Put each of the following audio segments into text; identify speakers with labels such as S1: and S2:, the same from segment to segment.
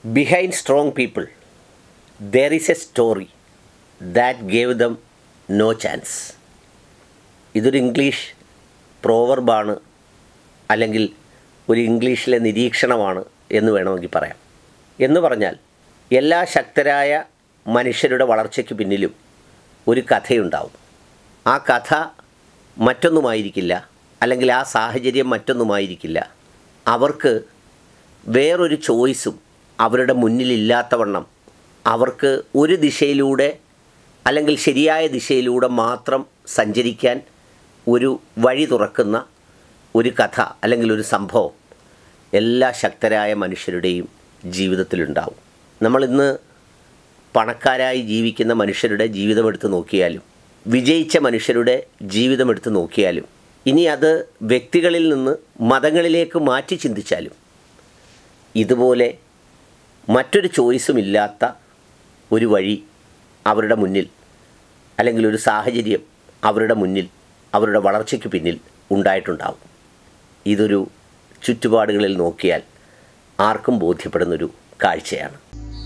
S1: behind strong people there is a story that gave them no chance ഇതൊരു English പ്രോവർബാണ് അല്ലെങ്കിൽ ഒരു ഇംഗ്ലീഷിലെ നിരീക്ഷണമാണ് എന്ന് വേണമെങ്കിൽ പറയാം എന്ന് പറഞ്ഞാൽ എല്ലാ ശക്തരായ മനുഷ്യരുടെ വളർച്ചയ്ക്ക് പിന്നിലും ഒരു കഥയുണ്ടാവും ആ കഥ മറ്റൊന്നുമായിരിക്കില്ല അല്ലെങ്കിൽ ആ സാഹചര്യം മറ്റൊന്നുമായിരിക്കില്ല അവർക്ക് വേറൊരു ചോയ്സും അവരുടെ മുന്നിലില്ലാത്തവണ്ണം അവർക്ക് ഒരു ദിശയിലൂടെ അല്ലെങ്കിൽ ശരിയായ ദിശയിലൂടെ മാത്രം സഞ്ചരിക്കാൻ ഒരു വഴി തുറക്കുന്ന ഒരു കഥ അല്ലെങ്കിൽ ഒരു സംഭവം എല്ലാ ശക്തരായ മനുഷ്യരുടെയും ജീവിതത്തിലുണ്ടാവും നമ്മളിന്ന് പണക്കാരായി ജീവിക്കുന്ന മനുഷ്യരുടെ ജീവിതമെടുത്ത് നോക്കിയാലും വിജയിച്ച മനുഷ്യരുടെ ജീവിതമെടുത്ത് നോക്കിയാലും ഇനി അത് വ്യക്തികളിൽ നിന്ന് മതങ്ങളിലേക്ക് മാറ്റി ചിന്തിച്ചാലും ഇതുപോലെ മറ്റൊരു ചോയ്സും ഇല്ലാത്ത ഒരു വഴി അവരുടെ മുന്നിൽ അല്ലെങ്കിൽ ഒരു സാഹചര്യം അവരുടെ മുന്നിൽ അവരുടെ വളർച്ചയ്ക്ക് പിന്നിൽ ഉണ്ടായിട്ടുണ്ടാവും ഇതൊരു ചുറ്റുപാടുകളിൽ നോക്കിയാൽ ആർക്കും ബോധ്യപ്പെടുന്നൊരു കാഴ്ചയാണ്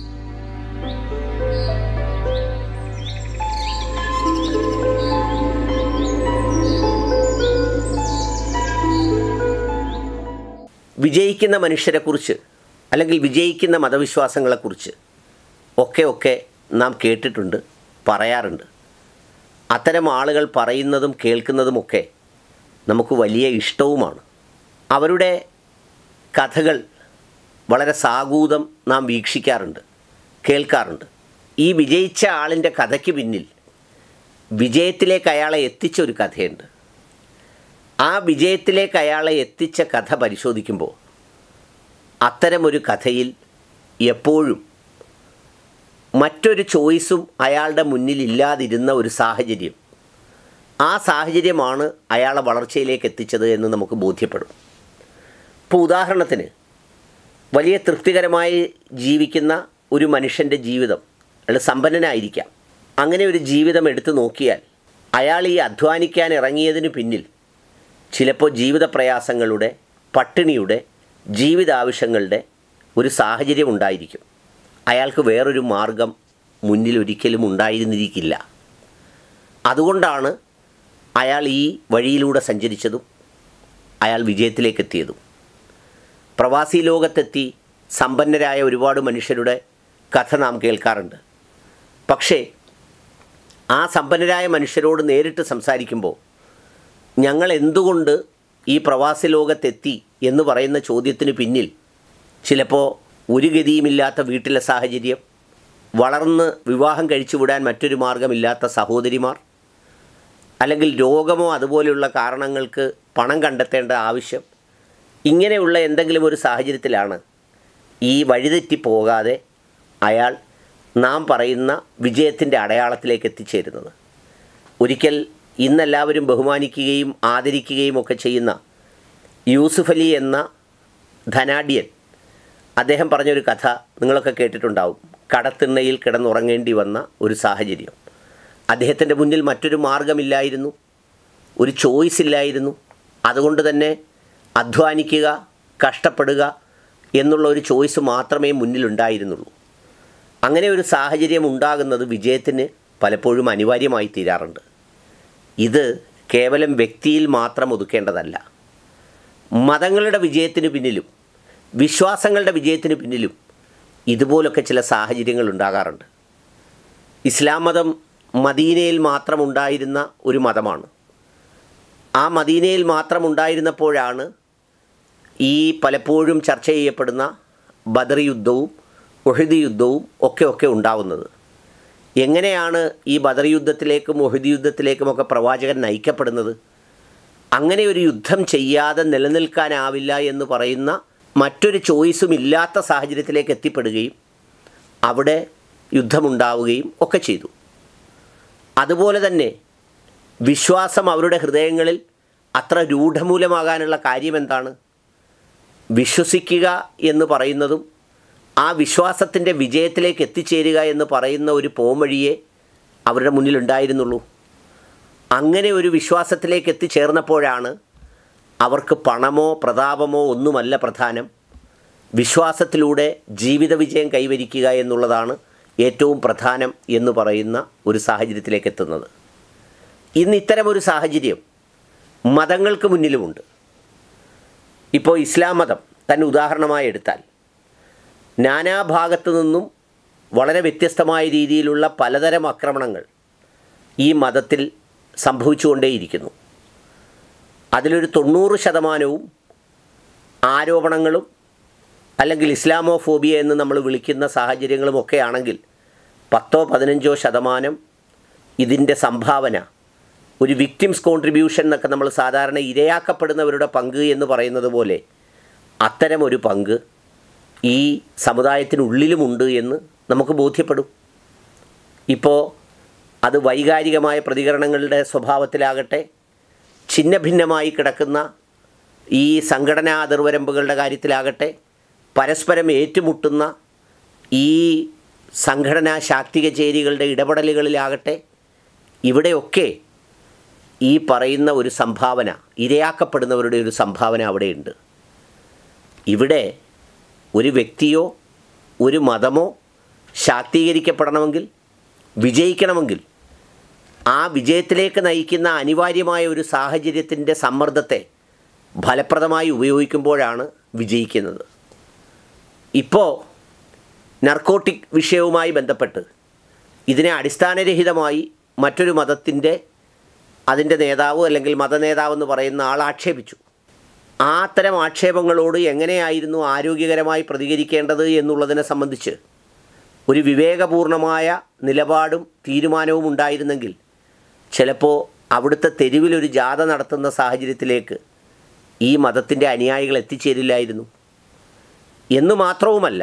S1: വിജയിക്കുന്ന മനുഷ്യരെക്കുറിച്ച് അല്ലെങ്കിൽ വിജയിക്കുന്ന മതവിശ്വാസങ്ങളെക്കുറിച്ച് ഒക്കെ ഒക്കെ നാം കേട്ടിട്ടുണ്ട് പറയാറുണ്ട് അത്തരം ആളുകൾ പറയുന്നതും കേൾക്കുന്നതുമൊക്കെ നമുക്ക് വലിയ ഇഷ്ടവുമാണ് അവരുടെ കഥകൾ വളരെ സാഗൂതം നാം വീക്ഷിക്കാറുണ്ട് കേൾക്കാറുണ്ട് ഈ വിജയിച്ച ആളിൻ്റെ കഥയ്ക്ക് പിന്നിൽ വിജയത്തിലേക്ക് അയാളെ എത്തിച്ച ഒരു കഥയുണ്ട് ആ വിജയത്തിലേക്ക് അയാളെ എത്തിച്ച കഥ പരിശോധിക്കുമ്പോൾ അത്തരമൊരു കഥയിൽ എപ്പോഴും മറ്റൊരു ചോയ്സും അയാളുടെ മുന്നിൽ ഇല്ലാതിരുന്ന ഒരു സാഹചര്യം ആ സാഹചര്യമാണ് അയാളെ വളർച്ചയിലേക്ക് എത്തിച്ചത് എന്ന് നമുക്ക് ബോധ്യപ്പെടും ഇപ്പോൾ ഉദാഹരണത്തിന് വലിയ തൃപ്തികരമായി ജീവിക്കുന്ന ഒരു മനുഷ്യൻ്റെ ജീവിതം അയാൾ സമ്പന്നനായിരിക്കാം അങ്ങനെ ഒരു ജീവിതം എടുത്തു നോക്കിയാൽ അയാൾ ഈ അധ്വാനിക്കാൻ ഇറങ്ങിയതിന് പിന്നിൽ ചിലപ്പോൾ ജീവിത പ്രയാസങ്ങളുടെ പട്ടിണിയുടെ ജീവിതാവശ്യങ്ങളുടെ ഒരു സാഹചര്യം ഉണ്ടായിരിക്കും അയാൾക്ക് വേറൊരു മാർഗം മുന്നിൽ ഒരിക്കലും ഉണ്ടായിരുന്നിരിക്കില്ല അതുകൊണ്ടാണ് അയാൾ ഈ വഴിയിലൂടെ സഞ്ചരിച്ചതും അയാൾ വിജയത്തിലേക്ക് എത്തിയതും പ്രവാസി ലോകത്തെത്തി സമ്പന്നരായ ഒരുപാട് മനുഷ്യരുടെ കഥ നാം കേൾക്കാറുണ്ട് പക്ഷേ ആ സമ്പന്നരായ മനുഷ്യരോട് നേരിട്ട് സംസാരിക്കുമ്പോൾ ഞങ്ങൾ എന്തുകൊണ്ട് ഈ പ്രവാസി ലോകത്തെത്തി എന്ന് പറയുന്ന ചോദ്യത്തിന് പിന്നിൽ ചിലപ്പോൾ ഒരു ഗതിയുമില്ലാത്ത വീട്ടിലെ സാഹചര്യം വളർന്ന് വിവാഹം കഴിച്ചു വിടാൻ മറ്റൊരു മാർഗമില്ലാത്ത സഹോദരിമാർ അല്ലെങ്കിൽ രോഗമോ അതുപോലെയുള്ള കാരണങ്ങൾക്ക് പണം കണ്ടെത്തേണ്ട ആവശ്യം ഇങ്ങനെയുള്ള എന്തെങ്കിലും ഒരു സാഹചര്യത്തിലാണ് ഈ വഴിതെറ്റി പോകാതെ അയാൾ നാം പറയുന്ന വിജയത്തിൻ്റെ അടയാളത്തിലേക്ക് എത്തിച്ചേരുന്നത് ഒരിക്കൽ ഇന്നെല്ലാവരും ബഹുമാനിക്കുകയും ആദരിക്കുകയും ഒക്കെ ചെയ്യുന്ന യൂസുഫ് അലി എന്ന ധനാഢ്യൻ അദ്ദേഹം പറഞ്ഞൊരു കഥ നിങ്ങളൊക്കെ കേട്ടിട്ടുണ്ടാവും കടത്തിണ്ണയിൽ കിടന്നുറങ്ങേണ്ടി വന്ന ഒരു സാഹചര്യം അദ്ദേഹത്തിൻ്റെ മുന്നിൽ മറ്റൊരു മാർഗമില്ലായിരുന്നു ഒരു ചോയ്സ് ഇല്ലായിരുന്നു അതുകൊണ്ട് തന്നെ അധ്വാനിക്കുക കഷ്ടപ്പെടുക എന്നുള്ള ഒരു ചോയ്സ് മാത്രമേ മുന്നിലുണ്ടായിരുന്നുള്ളൂ അങ്ങനെ ഒരു സാഹചര്യം ഉണ്ടാകുന്നത് വിജയത്തിന് പലപ്പോഴും അനിവാര്യമായി തീരാറുണ്ട് ഇത് കേവലം വ്യക്തിയിൽ മാത്രം ഒതുക്കേണ്ടതല്ല മതങ്ങളുടെ വിജയത്തിന് പിന്നിലും വിശ്വാസങ്ങളുടെ വിജയത്തിന് പിന്നിലും ഇതുപോലൊക്കെ ചില സാഹചര്യങ്ങൾ ഉണ്ടാകാറുണ്ട് ഇസ്ലാം മതം മദീനയിൽ മാത്രം ഉണ്ടായിരുന്ന ഒരു മതമാണ് ആ മദീനയിൽ മാത്രം ഉണ്ടായിരുന്നപ്പോഴാണ് ഈ പലപ്പോഴും ചർച്ച ചെയ്യപ്പെടുന്ന ബദർ യുദ്ധവും ഒഹദ് യുദ്ധവും ഒക്കെ ഒക്കെ ഉണ്ടാവുന്നത് എങ്ങനെയാണ് ഈ ബദർ യുദ്ധത്തിലേക്കും ഒഹദ് യുദ്ധത്തിലേക്കുമൊക്കെ പ്രവാചകൻ നയിക്കപ്പെടുന്നത് അങ്ങനെ ഒരു യുദ്ധം ചെയ്യാതെ നിലനിൽക്കാനാവില്ല എന്ന് പറയുന്ന മറ്റൊരു ചോയ്സും ഇല്ലാത്ത സാഹചര്യത്തിലേക്ക് എത്തിപ്പെടുകയും അവിടെ യുദ്ധമുണ്ടാവുകയും ഒക്കെ ചെയ്തു അതുപോലെ തന്നെ വിശ്വാസം അവരുടെ ഹൃദയങ്ങളിൽ അത്ര രൂഢമൂലമാകാനുള്ള കാര്യം എന്താണ് വിശ്വസിക്കുക എന്ന് പറയുന്നതും ആ വിശ്വാസത്തിൻ്റെ വിജയത്തിലേക്ക് എത്തിച്ചേരുക എന്ന് പറയുന്ന ഒരു പോംവഴിയെ അവരുടെ മുന്നിലുണ്ടായിരുന്നുള്ളൂ അങ്ങനെ ഒരു വിശ്വാസത്തിലേക്ക് എത്തിച്ചേർന്നപ്പോഴാണ് അവർക്ക് പണമോ പ്രതാപമോ ഒന്നുമല്ല പ്രധാനം വിശ്വാസത്തിലൂടെ ജീവിത വിജയം കൈവരിക്കുക എന്നുള്ളതാണ് ഏറ്റവും പ്രധാനം എന്ന് പറയുന്ന ഒരു സാഹചര്യത്തിലേക്ക് എത്തുന്നത് ഇന്ന് ഇത്തരമൊരു സാഹചര്യം മതങ്ങൾക്ക് മുന്നിലുമുണ്ട് ഇപ്പോൾ ഇസ്ലാം മതം തന്നെ ഉദാഹരണമായി എടുത്താൽ നാനാഭാഗത്തു നിന്നും വളരെ വ്യത്യസ്തമായ രീതിയിലുള്ള പലതരം ആക്രമണങ്ങൾ ഈ മതത്തിൽ സംഭവിച്ചുകൊണ്ടേയിരിക്കുന്നു അതിലൊരു തൊണ്ണൂറ് ശതമാനവും ആരോപണങ്ങളും അല്ലെങ്കിൽ ഇസ്ലാമോഫോബിയ എന്ന് നമ്മൾ വിളിക്കുന്ന സാഹചര്യങ്ങളുമൊക്കെ ആണെങ്കിൽ പത്തോ പതിനഞ്ചോ ശതമാനം ഇതിൻ്റെ സംഭാവന ഒരു വിക്ടിംസ് കോൺട്രിബ്യൂഷൻ എന്നൊക്കെ നമ്മൾ സാധാരണ ഇരയാക്കപ്പെടുന്നവരുടെ പങ്ക് എന്ന് പറയുന്നത് പോലെ അത്തരമൊരു പങ്ക് ഈ സമുദായത്തിനുള്ളിലുമുണ്ട് എന്ന് നമുക്ക് ബോധ്യപ്പെടും ഇപ്പോൾ അത് വൈകാരികമായ പ്രതികരണങ്ങളുടെ സ്വഭാവത്തിലാകട്ടെ ഛിന്ന ഭിന്നമായി കിടക്കുന്ന ഈ സംഘടനാ അതിർവരമ്പുകളുടെ കാര്യത്തിലാകട്ടെ പരസ്പരം ഏറ്റുമുട്ടുന്ന ഈ സംഘടനാ ശാക്തിക ചേരികളുടെ ഇടപെടലുകളിലാകട്ടെ ഇവിടെയൊക്കെ ഈ പറയുന്ന ഒരു സംഭാവന ഇരയാക്കപ്പെടുന്നവരുടെ ഒരു സംഭാവന അവിടെയുണ്ട് ഇവിടെ ഒരു വ്യക്തിയോ ഒരു മതമോ ശാക്തീകരിക്കപ്പെടണമെങ്കിൽ വിജയിക്കണമെങ്കിൽ ആ വിജയത്തിലേക്ക് നയിക്കുന്ന അനിവാര്യമായ ഒരു സാഹചര്യത്തിൻ്റെ സമ്മർദ്ദത്തെ ഫലപ്രദമായി ഉപയോഗിക്കുമ്പോഴാണ് വിജയിക്കുന്നത് ഇപ്പോൾ നർക്കോട്ടിക് വിഷയവുമായി ബന്ധപ്പെട്ട് ഇതിനെ അടിസ്ഥാനരഹിതമായി മറ്റൊരു മതത്തിൻ്റെ അതിൻ്റെ നേതാവ് അല്ലെങ്കിൽ മതനേതാവ് എന്ന് പറയുന്ന ആൾ ആക്ഷേപിച്ചു ആ അത്തരം ആക്ഷേപങ്ങളോട് എങ്ങനെയായിരുന്നു ആരോഗ്യകരമായി പ്രതികരിക്കേണ്ടത് എന്നുള്ളതിനെ സംബന്ധിച്ച് ഒരു വിവേകപൂർണമായ നിലപാടും തീരുമാനവും ഉണ്ടായിരുന്നെങ്കിൽ ചിലപ്പോൾ അവിടുത്തെ തെരുവിലൊരു ജാഥ നടത്തുന്ന സാഹചര്യത്തിലേക്ക് ഈ മതത്തിൻ്റെ അനുയായികൾ എത്തിച്ചേരില്ലായിരുന്നു എന്ന് മാത്രവുമല്ല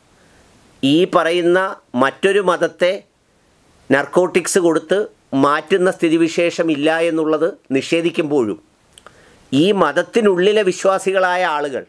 S1: ഈ പറയുന്ന മറ്റൊരു മതത്തെ നർക്കോട്ടിക്സ് കൊടുത്ത് മാറ്റുന്ന സ്ഥിതിവിശേഷം ഇല്ല എന്നുള്ളത് നിഷേധിക്കുമ്പോഴും ഈ മതത്തിനുള്ളിലെ വിശ്വാസികളായ ആളുകൾ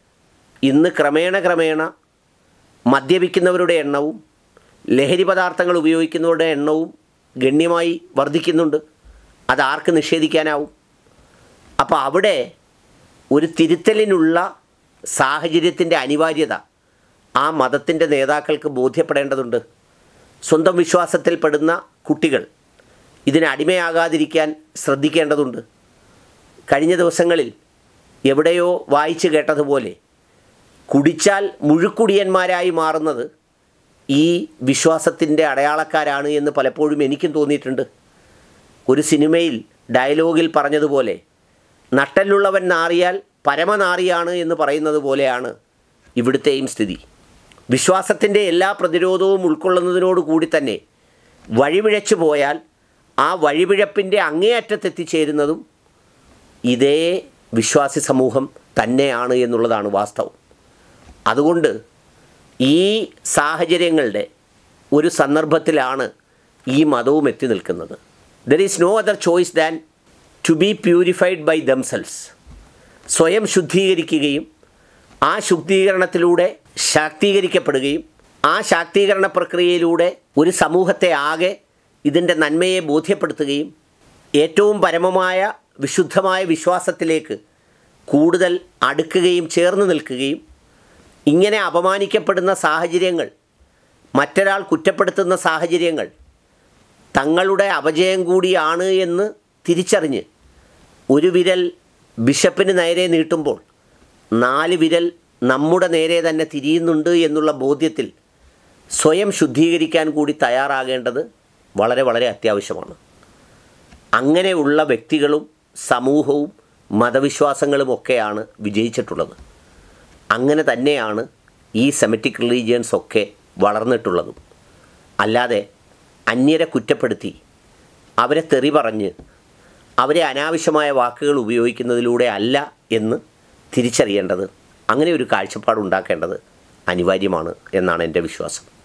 S1: ഇന്ന് ക്രമേണ ക്രമേണ മദ്യപിക്കുന്നവരുടെ എണ്ണവും ലഹരി പദാർത്ഥങ്ങൾ ഉപയോഗിക്കുന്നവരുടെ എണ്ണവും ഗണ്യമായി വർദ്ധിക്കുന്നുണ്ട് അതാർക്ക് നിഷേധിക്കാനാവും അപ്പോൾ അവിടെ ഒരു തിരുത്തലിനുള്ള സാഹചര്യത്തിൻ്റെ അനിവാര്യത ആ മതത്തിൻ്റെ നേതാക്കൾക്ക് ബോധ്യപ്പെടേണ്ടതുണ്ട് സ്വന്തം വിശ്വാസത്തിൽപ്പെടുന്ന കുട്ടികൾ ഇതിന് അടിമയാകാതിരിക്കാൻ ശ്രദ്ധിക്കേണ്ടതുണ്ട് കഴിഞ്ഞ ദിവസങ്ങളിൽ എവിടെയോ വായിച്ചു കേട്ടതുപോലെ കുടിച്ചാൽ മുഴുക്കുടിയന്മാരായി മാറുന്നത് ഈ വിശ്വാസത്തിൻ്റെ അടയാളക്കാരാണ് എന്ന് പലപ്പോഴും എനിക്കും തോന്നിയിട്ടുണ്ട് ഒരു സിനിമയിൽ ഡയലോഗിൽ പറഞ്ഞതുപോലെ നട്ടലുള്ളവൻ നാറിയാൽ പരമനാറിയാണ് എന്ന് പറയുന്നത് പോലെയാണ് ഇവിടുത്തെയും സ്ഥിതി വിശ്വാസത്തിൻ്റെ എല്ലാ പ്രതിരോധവും ഉൾക്കൊള്ളുന്നതിനോട് കൂടി തന്നെ വഴിപിഴച്ചു പോയാൽ ആ വഴിപിഴപ്പിൻ്റെ അങ്ങേയറ്റത്തെത്തിച്ചേരുന്നതും ഇതേ വിശ്വാസി സമൂഹം തന്നെയാണ് എന്നുള്ളതാണ് വാസ്തവം അതുകൊണ്ട് ഈ സാഹചര്യങ്ങളുടെ ഒരു സന്ദർഭത്തിലാണ് ഈ മതവും എത്തി നിൽക്കുന്നത് there is no other choice than to be purified by themselves സ്വയം ശുദ്ധീകരിക്കുകയും ആ ശുദ്ധീകരണത്തിലൂടെ ശാക്തീകരിക്കപ്പെടുകയും ആ ശാക്തീകരണ പ്രക്രിയയിലൂടെ ഒരു സമൂഹത്തെ ആകെ ഇതിൻ്റെ നന്മയെ ബോധ്യപ്പെടുത്തുകയും ഏറ്റവും പരമമായ വിശുദ്ധമായ വിശ്വാസത്തിലേക്ക് കൂടുതൽ അടുക്കുകയും ചേർന്ന് നിൽക്കുകയും ഇങ്ങനെ അപമാനിക്കപ്പെടുന്ന സാഹചര്യങ്ങൾ മറ്റൊരാൾ കുറ്റപ്പെടുത്തുന്ന സാഹചര്യങ്ങൾ തങ്ങളുടെ അപജയം കൂടിയാണ് എന്ന് തിരിച്ചറിഞ്ഞ് ഒരു വിരൽ ബിഷപ്പിന് നേരെ നീട്ടുമ്പോൾ നാല് വിരൽ നമ്മുടെ നേരെ തന്നെ തിരിയുന്നുണ്ട് എന്നുള്ള ബോധ്യത്തിൽ സ്വയം ശുദ്ധീകരിക്കാൻ കൂടി തയ്യാറാകേണ്ടത് വളരെ വളരെ അത്യാവശ്യമാണ് അങ്ങനെയുള്ള വ്യക്തികളും സമൂഹവും മതവിശ്വാസങ്ങളുമൊക്കെയാണ് വിജയിച്ചിട്ടുള്ളത് അങ്ങനെ തന്നെയാണ് ഈ സെമറ്റിക് റിലീജിയൻസ് ഒക്കെ വളർന്നിട്ടുള്ളതും അല്ലാതെ അന്യരെ കുറ്റപ്പെടുത്തി അവരെ തെറി പറഞ്ഞ് അവരെ അനാവശ്യമായ വാക്കുകൾ ഉപയോഗിക്കുന്നതിലൂടെ അല്ല എന്ന് തിരിച്ചറിയേണ്ടത് അങ്ങനെ ഒരു കാഴ്ചപ്പാട് ഉണ്ടാക്കേണ്ടത് അനിവാര്യമാണ് എന്നാണ് എൻ്റെ വിശ്വാസം